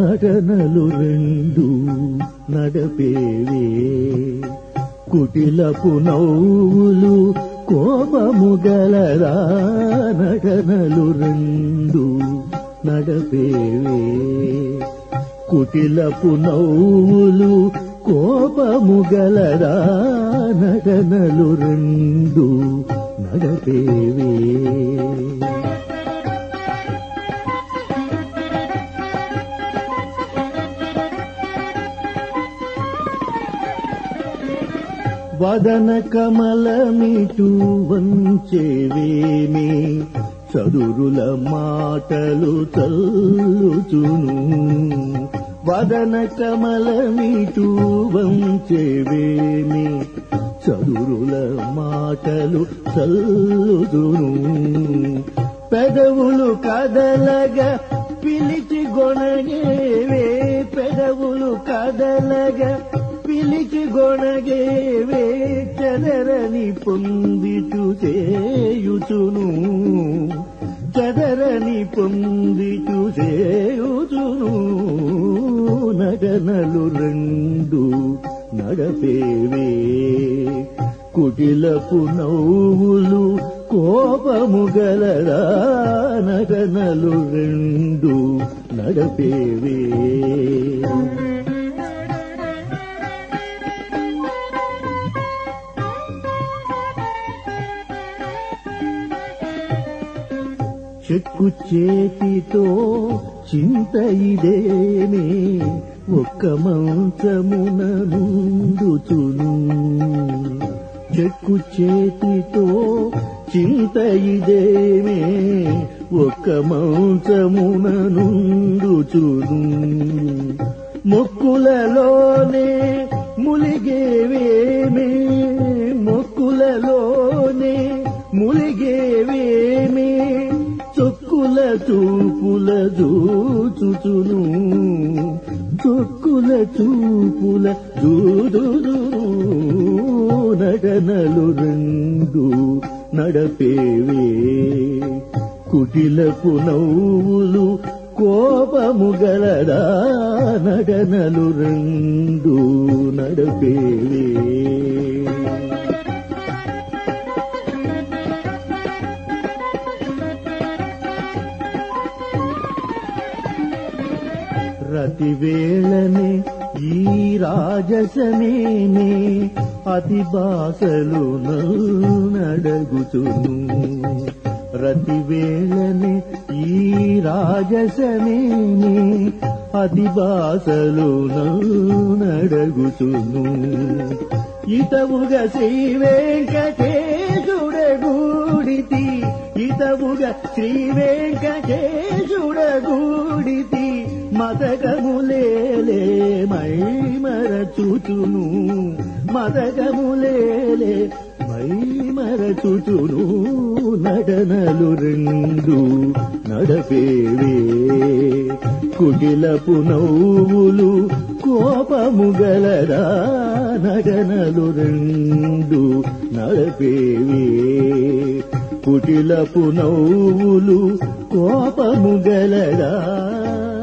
నటనలు రెండు నడపేవే కుటిలపు నవ్వులు కోపము గలరా నటనలు రెండు నడపేవే కుటిలపు నవ్వులు కోపము గలరా నటనలు రెండు నడపేవే వదన కమలమిటు వంచేవేమి చదురుల మాటలు చల్లుచును వదన కమలమిటు వంచేవేమి చదురుల మాటలు చల్లుచును పెదవులు కదలగా పిలిచి గొనగేవే పెదవులు కదలగా పిలిచి గొనగేవే చెదరని పొందిచు చేయుచును చెదరని పొందిచు చేయుచును నగనలు రెండు నడపేవే కుటిలపు నవ్వులు కోపము గలరా నగనలు రెండు నడపేవే చెక్కు చేతితో చింత ఇదేమే ఒక్క మంచమున నుండుచును చెక్కు చేతితో చింత ఇదేమే ఒక్క మంచమున నుండుచును మొక్కులలోనే ములిగేవేమే మొక్కులలోనే ములిగేవేమే చొక్కుల చూపుల జూచుచును చొక్కుల చూపుల జూదురు నడనలు రెండు నడపేవే కుటిలపు నవ్వులు కోపము గలదా నడనలు రెండు నడపేవే రతివేళనే ఈ రాజసనేనే అతి బాసలు నడగుచును రతివేళనే ఈ రాజసనేనే అతి బాసలు నడగుచును ఇతవుగా శ్రీ వెంకటేశుడగూడితి ఇతవుగా శ్రీ వెంకటేశుడగూడితి మదగములేలే మై మరచుచును మదగములేలే మై మరచుచును నడనలు రెండు నడపేవే కుటిలపు నవ్వులు కోపము గలరా నడనలు రెండు నడపేవే కుటిలపు నవ్వులు కోపము గలరా